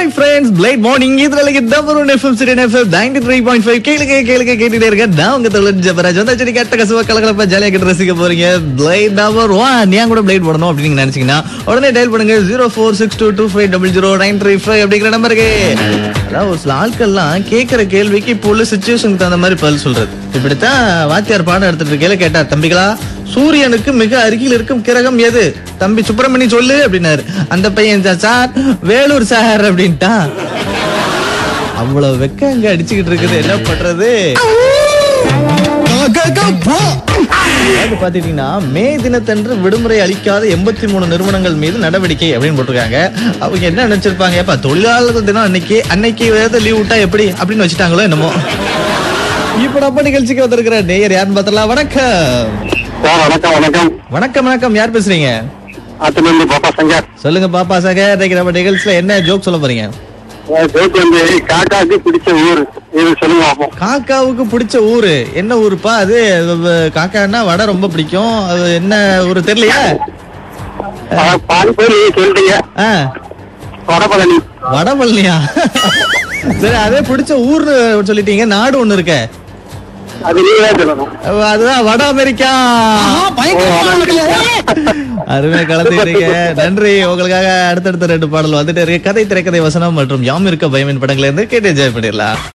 hi friends flight morning இதுல தவறு FM city FM ninety three point five கேளுங்க கேளுங்க கேட்டுட்டே இருக்கேன் நான் உங்க தொழில் ஜபராஜ் வந்து சரி கட்ட கசுவா கலகலப்பா ஜாலியா கிட்ட ரசிக்க போறீங்க பிளைட் நம்பர் ஒன் ஏன் கூட பிளைட் போடணும் அப்படின்னு நீங்க நினைச்சீங்கன்னா உடனே டயல் பண்ணுங்க zero four six two two five double zero nine three five அப்படிங்கிற நம்பருக்கு அதாவது ஒரு சில ஆட்கள்லாம் கேட்கிற கேள்விக்கு இப்போ உள்ள சுச்சுவேஷனுக்கு தகுந்த மாதிரி பதில் சொல்றது இப்படித்தான் வாத்தியார் பாடம் எடுத்துட்டு இருக்கையில கேட்டார் தம்பிகளா சூரியனுக்கு மிக அருகில் இருக்கும் கிரகம் எது தம்பி சுப்பிரமணி சொல்லு அப்படின்னாரு அந்த பையன் "சா- சார் வேலூர் சார் அப்படின்ட்டான் அவ்வளவு வெக்க அங்க அடிச்சுக்கிட்டு இருக்குது என்ன பண்றது அதாவது பாத்தீங்கன்னா மே தினத்தன்று விடுமுறை அளிக்காத எண்பத்தி மூணு நிறுவனங்கள் மீது நடவடிக்கை அப்படின்னு போட்டிருக்காங்க அவங்க என்ன நினைச்சிருப்பாங்க ஏப்பா தொழிலாளர் தினம் அன்னைக்கு அன்னைக்கு ஏதாவது லீவ் விட்டா எப்படி அப்படின்னு வச்சுட்டாங்களோ என்னமோ இப்ப நம்ம நிகழ்ச்சிக்கு வந்திருக்கிற நேயர் யாருன்னு பார்த்தலாம் வணக்கம் சார் வணக்கம் வணக்கம் வணக்கம் வணக்கம் யார் பேசுறீங்க ஆத்திலிருந்து பாப்பா சங்கர் சொல்லுங்க பாப்பா சகர் இன்னைக்கு நம்ம நிகழ்ச்சியில என்ன ஜோக் சொல்ல போறீங்க ஜோக் வந்து காக்காக்கு பிடிச்ச ஊர் இது சொல்லுங்க பார்ப்போம் காக்காவுக்கு பிடிச்ச ஊரு என்ன ஊருப்பா அது வ- காக்கான்னா வடை ரொம்ப பிடிக்கும் அது என்ன ஊரு தெரியலையா ஆ, பாதி பேர் நீங்க சொல்லிட்டீங்க ஆ வடபழனி வடபழனியா சரி அதே பிடிச்ச ஊர்னு சொல்லிட்டீங்க நாடு ஒண்ணு இருக்க அது நீங்க தான் சொல்லணும் அதுதான் வட அமெரிக்கா அருமையா கலந்துக்கிறீங்க நன்றி உங்களுக்காக அடுத்தடுத்த ரெண்டு பாடல் வந்துட்டு இருக்கு கதை திரைக்கதை வசனம் மற்றும் யாம் இருக்க பயமின் படங்களை இருந்து கேட்டு என்ஜாய் பண்ணிடலாம்